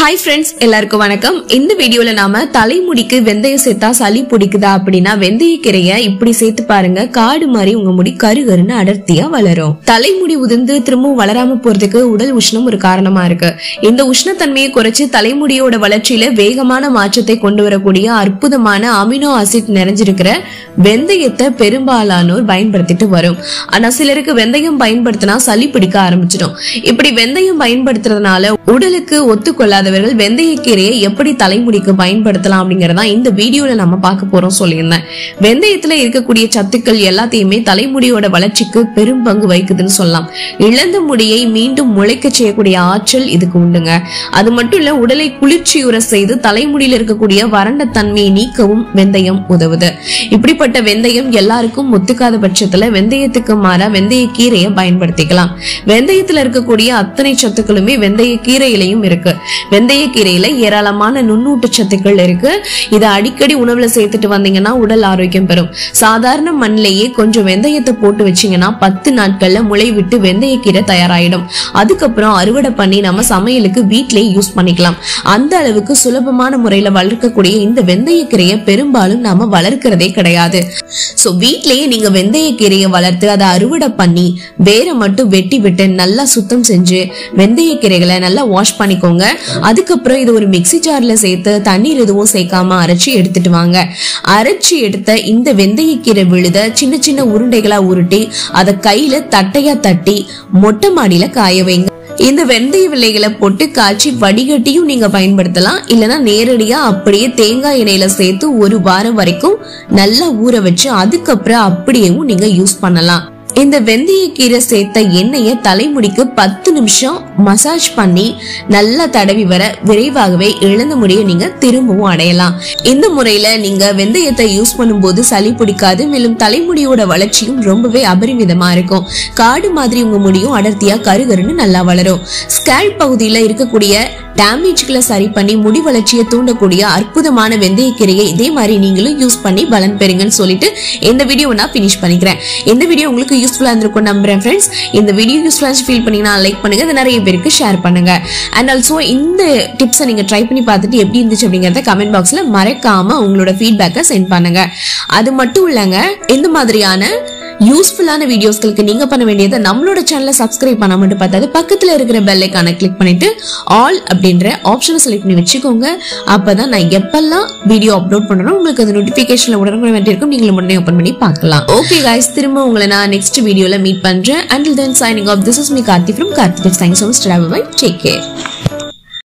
hi friends எல்லாருக்கும் வணக்கம் இந்த வீடியோல நாம தலைமுடிக்கு வெந்தயம் சேர்த்தா சளி பிடிக்குதா அப்படின்னா வெந்தயக்கீரைய இப்படி சேர்த்து பாருங்க காடு மாதிரி உங்க முடி கருகருன்னு அடர்த்தியா வளரும் தலைமுடி உதிர்ந்து திரும்பவும் வளராம போறதுக்கு உடல் உஷ்ணம் ஒரு காரணமா இருக்கு இந்த உஷ்ணத்தன்மையை குறைச்சு தலைமுடியோட வளர்ச்சியில வேகமான மாற்றத்தை கொண்டு வரக்கூடிய அற்புதமான அமினோ ஆசிட் நிறைஞ்சிருக்கிற வெந்தயத்தை பெரும்பாலானோர் பயன்படுத்திட்டு வரும் ஆனா சிலருக்கு வெந்தயம் பயன்படுத்தினா சளி பிடிக்க ஆரம்பிச்சிடும் இப்படி வெந்தயம் பயன்படுத்துறதுனால உடலுக்கு ஒத்துக்கொள்ளாதவர்கள் வெந்தயக்கீரையை எப்படி தலைமுடிக்கு பயன்படுத்தலாம் அப்படிங்கறதா இந்த வீடியோல நம்ம பார்க்க போறோம் சொல்லியிருந்தேன் வெந்தயத்துல இருக்கக்கூடிய சத்துக்கள் எல்லாத்தையுமே தலைமுடியோட வளர்ச்சிக்கு பெரும் பங்கு வகிக்குதுன்னு சொல்லலாம் இழந்த முடியை மீண்டும் முளைக்க செய்யக்கூடிய ஆற்றல் இதுக்கு உண்டுங்க அது மட்டும் இல்ல உடலை குளிர்ச்சியுற செய்து தலைமுடியில இருக்கக்கூடிய வறண்ட தன்மையை நீக்கவும் வெந்தயம் உதவுது இப்படிப்பட்ட வெந்தயம் எல்லாருக்கும் ஒத்துக்காத பட்சத்துல வெந்தயத்துக்கு மாறா வெந்தய கீரையை பயன்படுத்திக்கலாம் வெந்தயத்துல இருக்கக்கூடிய அத்தனை சத்துக்களுமே வெந்தய கீரையிலையும் இருக்கு வெந்தய கீரையில ஏராளமான நுண்ணூட்ட சத்துக்கள் இருக்கு இதை அடிக்கடி உணவுல சேர்த்துட்டு வந்தீங்கன்னா உடல் ஆரோக்கியம் பெறும் சாதாரண மண்ணிலேயே கொஞ்சம் வெந்தயத்தை போட்டு வச்சீங்கன்னா பத்து நாட்கள்ல முளை விட்டு வெந்தய கீரை தயாராயிடும் அதுக்கப்புறம் அறுவடை பண்ணி நம்ம சமையலுக்கு வீட்டிலேயே யூஸ் பண்ணிக்கலாம் அந்த அளவுக்கு சுலபமான முறையில வளர்க்கக்கூடிய இந்த வெந்தய கீரையை பெரும்பாலும் நாம வளர்க்கிறதே கிடையாது சோ வீட்லயே நீங்க வெந்தய கீரையை வளர்த்து அதை அறுவடை பண்ணி வேரை மட்டும் வெட்டி விட்டு நல்லா சுத்தம் செஞ்சு வெந்தய கீரைகளை நல்லா வாஷ் பண்ணிக்கோங்க அதுக்கப்புறம் இது ஒரு மிக்ஸி ஜார்ல சேர்த்து தண்ணீர் எதுவும் சேர்க்காம அரைச்சி எடுத்துட்டு வாங்க அரைச்சி எடுத்த இந்த வெந்தயக்கீரை விழுத சின்ன சின்ன உருண்டைகளா உருட்டி அதை கையில தட்டையா தட்டி மொட்டை மாடியில காய வைங்க இந்த வெந்தய விலைகளை போட்டு காய்ச்சி வடிகட்டியும் நீங்க பயன்படுத்தலாம் இல்லனா நேரடியா அப்படியே தேங்காய் எண்ணெயில சேர்த்து ஒரு வாரம் வரைக்கும் நல்லா ஊற வச்சு அதுக்கப்புறம் அப்படியேவும் நீங்க யூஸ் பண்ணலாம் இந்த வெந்தயக்கீரை சேர்த்த எண்ணெயை தலைமுடிக்கு பத்து நிமிஷம் மசாஜ் பண்ணி நல்லா தடவி வர விரைவாகவே இழந்த முடியை நீங்க திரும்பவும் அடையலாம் இந்த முறையில நீங்க வெந்தயத்தை யூஸ் பண்ணும்போது சளி பிடிக்காது மேலும் தலைமுடியோட வளர்ச்சியும் ரொம்பவே அபரிமிதமா இருக்கும் காடு மாதிரி உங்க முடியும் அடர்த்தியா கருகருன்னு நல்லா வளரும் ஸ்கேல்ப் பகுதியில இருக்கக்கூடிய டேமேஜ்களை சரி பண்ணி முடி வளர்ச்சியை தூண்டக்கூடிய அற்புதமான வெந்தயக்கீரையை இதே மாதிரி நீங்களும் யூஸ் பண்ணி பலன் பெறுங்கன்னு சொல்லிட்டு இந்த வீடியோவை நான் ஃபினிஷ் பண்ணிக்கிறேன் இந்த வீடியோ உங்களுக்கு யூஸ்ஃபுல்லா இருந்திருக்கும் நம்புறேன் ஃப்ரெண்ட்ஸ் இந்த வீடியோ யூஸ்ஃபுல்லா ஃபீல் பண்ணீங்கன்னா லைக் பண்ணுங்க அதை நிறைய பேருக்கு ஷேர் பண்ணுங்க அண்ட் ஆல்சோ இந்த டிப்ஸை நீங்க ட்ரை பண்ணி பார்த்துட்டு எப்படி இருந்துச்சு அப்படிங்கறத கமெண்ட் பாக்ஸ்ல மறக்காம உங்களோட ஃபீட்பேக்கை சென்ட் பண்ணுங்க அது மட்டும் இல்லைங்க இந்த மாதிரியான யூஸ்ஃபுல்லான வீடியோஸ்களுக்கு நீங்க பண்ண வேண்டியது நம்மளோட சேனலை சப்ஸ்கிரைப் பண்ண மட்டும் பார்த்தாது பக்கத்துல இருக்கிற பெல் ஐக்கானை கிளிக் பண்ணிட்டு ஆல் அப்படின்ற ஆப்ஷனை செலக்ட் பண்ணி வச்சுக்கோங்க அப்பதான் நான் எப்பெல்லாம் வீடியோ அப்லோட் பண்றேனோ உங்களுக்கு அது நோட்டிபிகேஷன்ல உடனே வேண்டியிருக்கும் நீங்களும் உடனே ஓப்பன் பண்ணி பார்க்கலாம் ஓகே guys திரும்ப உங்களை நான் நெக்ஸ்ட் வீடியோல மீட் பண்றேன் until then signing off this is me Karthi from Karthi thanks so much bye take care